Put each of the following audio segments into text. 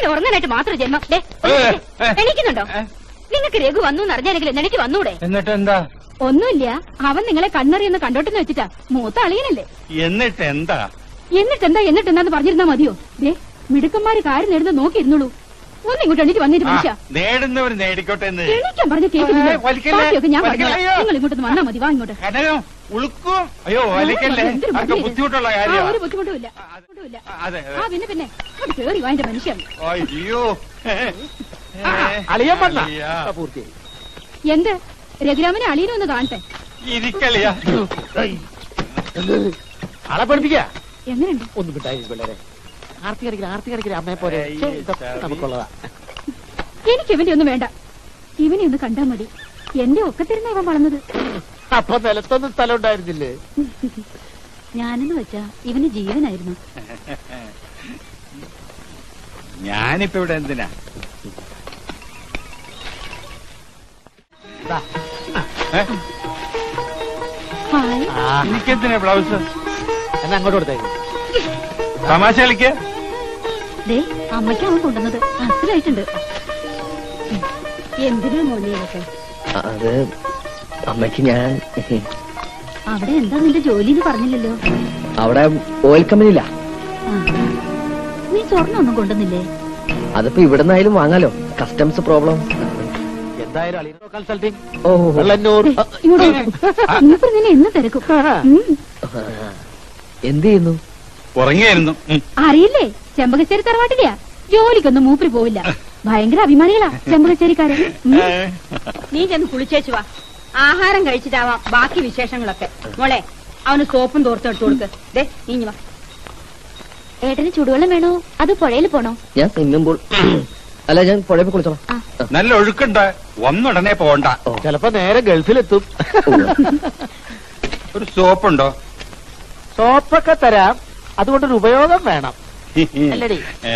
കിടന്ന് ഉറങ്ങാനായിട്ട് മാത്രം ജന്മം ദേ, ഏ, ഏ. എണീക്കുന്നുണ്ടോ ഏ. നിങ്ങൾക്ക് രഘു വന്നു എന്ന് അറിഞ്ഞാലെങ്കിലും എനിക്ക് വന്നൂടെ എന്നിട്ട് എന്താ ഒന്നുമില്ല അവൻ നിങ്ങളെ കണ്ണറിയെന്ന് കണ്ടോട്ടെന്ന് വെച്ചിട്ടാ മൂത്ത അളിയനല്ലേ എന്നിട്ട് എന്താ എന്നിട്ടെന്താ എന്നിട്ടെന്താന്ന് പറഞ്ഞിരുന്നാ മതിയോ ദേ മിടുക്കന്മാര് കാര്യം നേടുന്ന നോക്കിയിരുന്നുള്ളൂ ഒന്ന് ഇങ്ങോട്ട് എണീറ്റ് വന്നിട്ട് ആ, മനുഷ്യ നേടുന്നവർ നേടിക്കോട്ടെ എന്ന് എണീക്കാൻ പറഞ്ഞ കേൾക്കുന്നില്ല ഏ, വലിക്കല്ലേ, ബാക്കിയൊക്കെ ഞാൻ വലിക്കല്ലേ, പറഞ്ഞോളാം അയ്യോ. നിങ്ങൾ ഇങ്ങോട്ട് വന്നാ മതി വാ ഇങ്ങോട്ട് കനകം ഉളുക്കും അയ്യോ വലിക്കല്ലേ എന്തൊരു അതൊക്കെ മടിയാ ഇത്. ബുദ്ധിമുട്ടുള്ള ആ, ഒരു കാര്യമാണ് ബുദ്ധിമുട്ടുമില്ല ബുദ്ധിമുട്ടുമില്ല അതെ ആ പിന്നെ പിന്നെ അത് കേറി വാ എന്റെ മനുഷ്യൻ അയ്യോ അളിയൻ വന്ന അളിയാ. പൂർത്തിയായി എന്ത് രഘുരാമനെ അളിയനെ ഒന്ന് കാണട്ടെ ഇരിക്കളിയാ ആളെ പഠിപ്പിക്ക എങ്ങനെയുണ്ട് ഒന്നും കിട്ടായി പിള്ളേരെ ആർത്തി കടിക്കില്ല ആർത്തി കടിക്കില്ല അമ്മയെ പോലെ ഏയ്, ഛെ, ഇതൊക്കെ ചാവി. നമുക്കുള്ളതാ എനിക്ക് ഇവന്റെ ഒന്നും വേണ്ട ഇവനെ ഒന്ന് കണ്ടാ മതി എന്റെ ഒക്കത്തിരുന്ന ഇവൻ വളർന്നത് അപ്പൊ നിലത്തൊന്നും സ്ഥലം ഉണ്ടായിരുന്നില്ലേ ഞാനെന്ന് വെച്ചാ ഇവന് ജീവനായിരുന്നു ഞാനിപ്പോ ഇവിടെ എന്തിനാ ദാ. ഏ? ഹായ് ആ, എനിക്കെന്തിനാ ബ്ലൗസ് എന്നാ അങ്ങോട്ട് കൊടുത്തേക്ക് തമാശ കളിക്ക് ദേ അമ്മയ്ക്ക് അവൻ കൊണ്ടുവന്നത് അസലായിട്ടുണ്ട് എന്തിനാ മോനെ ഇതൊക്കെ അത് അമ്മയ്ക്ക് ഞാൻ അവിടെ എന്താ നിന്റെ ജോലി എന്ന് പറഞ്ഞില്ലല്ലോ അവിടെ ഓയിൽ കമ്പനിയില്ല ആ. നീ സ്വർണ്ണം ഒന്നും കൊണ്ടുവന്നില്ലേ അതിപ്പോ ഇവിടുന്നായാലും വാങ്ങാലോ കസ്റ്റംസ് പ്രോബ്ലം എന്തായാലും അളിയനോ കൺസൾട്ടിങ് ഓ വെള്ളന്നൂർ ദേ, ഇങ്ങോട്ട് വാ. മൂപ്പര് നിന്നെ എന്ന് തിരക്കും ഉം. എന്ത് ചെയ്യുന്നു ഉറങ്ങിയായിരുന്നു ഉം. അറിയില്ലേ ചെമ്പകശ്ശേരി തറവാട്ടിലെയാ ജോലിക്കൊന്നും മൂപ്പര് പോവില്ല ഭയങ്കര അഭിമാനികളാ ചെമ്പകശ്ശേരിക്കാരൻ ഉം. ഏ. നീ ചെന്ന് കുളിച്ചേച്ചു വാ ആഹാരം കഴിച്ചിട്ടാവാം ബാക്കി വിശേഷങ്ങളൊക്കെ മോളെ അവന് സോപ്പും തോർത്തെടുത്തു കൊടുക്ക് ദേ നീ ഇഞ്ഞി വാ ഏട്ടന് ചുടുവെള്ളം വേണോ അത് പുഴയിൽ പോണോ ഞാൻ തിന്നുമ്പോൾ അല്ല ഞാൻ പുഴയിൽ കുളിച്ചോളാം നല്ല ഒഴുക്കുണ്ട് ഒന്നുടനെ പോണ്ട ചിലപ്പോ നേരെ ഗൾഫിലെത്തും ഒരു സോപ്പുണ്ടോ സോപ്പൊക്കെ തരാം അതുകൊണ്ടൊരു ഉപയോഗം വേണം അല്ലടി ഏ.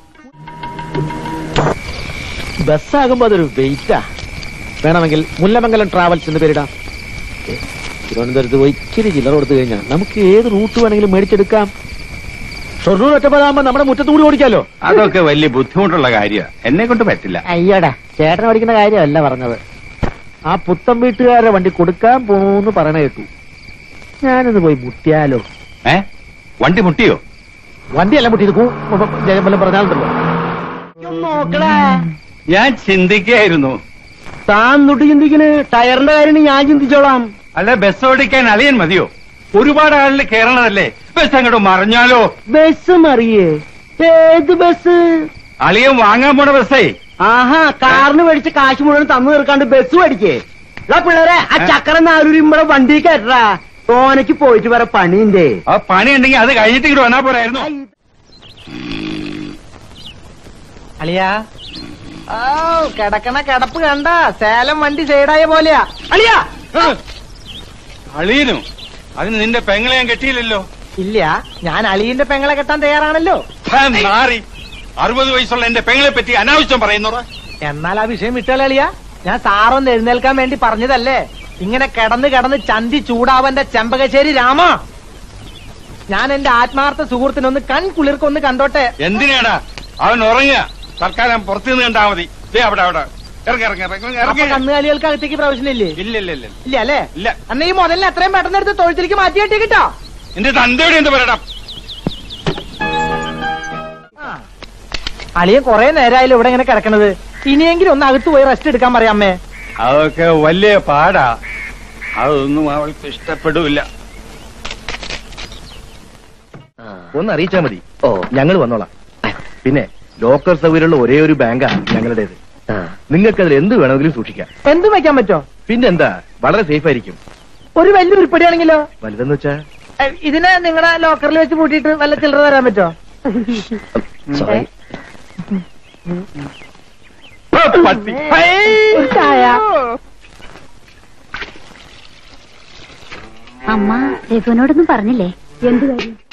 ബസ്സാകുമ്പോ അതൊരു വെയിറ്റാ വേണമെങ്കിൽ മുല്ലമംഗലം ട്രാവൽസ് എന്ന് പേരിടാം ഏ, തിരുവനന്തപുരത്ത് പോയി ഇച്ചിരി ചില്ലറ കൊടുത്തു കഴിഞ്ഞാൽ നമുക്ക് ഏത് റൂട്ട് വേണമെങ്കിലും മേടിച്ചെടുക്കാം ഷൊർണൂർ ഒറ്റപ്പതാകുമ്പോ നമ്മുടെ മുറ്റത്ത് കൂടി ഓടിക്കാലോ അതൊക്കെ വലിയ ബുദ്ധിമുട്ടുള്ള കാര്യമാണ് എന്നെ കൊണ്ട് പറ്റില്ല അയ്യടാ ചേട്ടൻ ഓടിക്കുന്ന കാര്യമല്ല പറഞ്ഞത് ആ പുത്തൻ വീട്ടുകാരുടെ വണ്ടി കൊടുക്കാൻ പോന്ന് പറയണ കേട്ടു ഞാനൊന്ന് പോയി മുട്ടിയാലോ ഏ വണ്ടി മുട്ടിയോ വണ്ടിയല്ല മുട്ടിയത് കൂ ജയമല്ലം പറഞ്ഞാലുണ്ടല്ലോ നോക്കടാ ഞാൻ ചിന്തിക്കായിരുന്നു താൻ തൊട്ട് ചിന്തിക്കണ് ടയറിന്റെ കാര്യം ഞാൻ ചിന്തിച്ചോളാം അല്ല ബസ് ഓടിക്കാൻ അളിയൻ മതിയോ ഒരുപാട് ആളിൽ കയറണതല്ലേ ബസ് അങ്ങോട്ട് മറിഞ്ഞാലോ ബസ് മറിയേ ഏത് ബസ് അളിയൻ വാങ്ങാൻ പോണ ബസ്സേ ആഹാ കാറിന് മേടിച്ച കാശ് മുഴുവൻ തന്നു തീർക്കാണ്ട് ബസ് മേടിക്കേ എടാ പിള്ളേരെ ആ ചക്രം നാലൂരി ഇവിടെ വണ്ടി കയറ്റാ തോനക്ക് പോയിട്ട് വേറെ പണിയുണ്ടേ ആ പണി ഉണ്ടെങ്കിൽ അത് കഴിഞ്ഞിട്ട് ഇങ്ങോട്ട് വന്നാ പോരായിരുന്നു അളിയാ ഓ കിടക്കണ കിടപ്പ് കണ്ട സേലം വണ്ടി സൈഡായ പോലെയാ അളിയാ അളിയനും അതിന് നിന്റെ പെങ്ങളെ ഞാൻ കെട്ടിയില്ലല്ലോ ഇല്ല ഞാൻ അളിയന്റെ പെങ്ങളെ കെട്ടാൻ തയ്യാറാണല്ലോ ഹാ, മാറി അറുപത് വയസ്സുള്ള എന്റെ പെങ്ങളെ പറ്റി അനാവശ്യം പറയുന്നോടാ എന്നാൽ ആ വിഷയം വിട്ടാലേ അളിയാ ഞാൻ സാറൊന്ന് എഴുന്നേൽക്കാൻ വേണ്ടി പറഞ്ഞതല്ലേ ഇങ്ങനെ കിടന്ന് കിടന്ന് ചന്തി ചൂടാവന്റെ ചെമ്പകശ്ശേരി രാമ ഞാൻ എന്റെ ആത്മാർത്ഥ സുഹൃത്തിനൊന്ന് കൺകുളിർക്കൊന്ന് കണ്ടോട്ടെ എന്തിനാടാ അവൻ ഉറങ്ങുക തൽക്കാലം പുറത്തു നിന്ന് കണ്ടാ മതി ദേ അവിടെ അവിടെ ഇറങ്ങി ഇറങ്ങി ഇറങ്ങി അപ്പൊ ഇറങ്ങി കന്നുകാലികൾക്ക് അകത്തേക്ക് പ്രവേശനമില്ലേ ഇല്ല ഇല്ല ഇല്ല ഇല്ല അല്ലേ ഇല്ല അന്ന് ഈ മുതലിന് എത്രയും പെട്ടെന്ന് എടുത്ത് തൊഴുത്തിലേക്ക് മാറ്റി കെട്ടി കിട്ടോ എന്റെ തന്തയോട് എന്ത് പറയടാ അളിയൻ കുറെ നേരമായാലും ഇവിടെ ഇങ്ങനെ കിടക്കണത് ഇനിയെങ്കിലും ഒന്ന് അകത്ത് പോയി റെസ്റ്റ് എടുക്കാൻ പറയാം അമ്മേ അതൊക്കെ വലിയ പാടാ അതൊന്നും അവൾക്ക് ഇഷ്ടപ്പെടില്ല ഒന്ന് അറിയിച്ചാ മതി ഓ ഞങ്ങൾ വന്നോളാം പിന്നെ ലോക്കർ സൗകര്യമുള്ള ഒരേ ഒരു ബാങ്കാ ഞങ്ങളുടേത് നിങ്ങൾക്ക് അതിൽ എന്ത് വേണമെങ്കിലും സൂക്ഷിക്കാം എന്തും വെക്കാൻ പറ്റോ പിന്നെന്താ വളരെ സേഫ് ആയിരിക്കും ഒരു വലിയ ഉരുപ്പടിയാണെങ്കിലോ വലുതെന്ന് വെച്ചാ ഏ, ഇതിനെ നിങ്ങളുടെ ലോക്കറിൽ വെച്ച് പൂട്ടിയിട്ട് വല്ല ചില്ലറ തരാൻ പറ്റോ സോറി പട്ടി ഒരു ചായ അമ്മ രഘുവിനോടൊന്നും പറഞ്ഞില്ലേ എന്ത് കാര്യം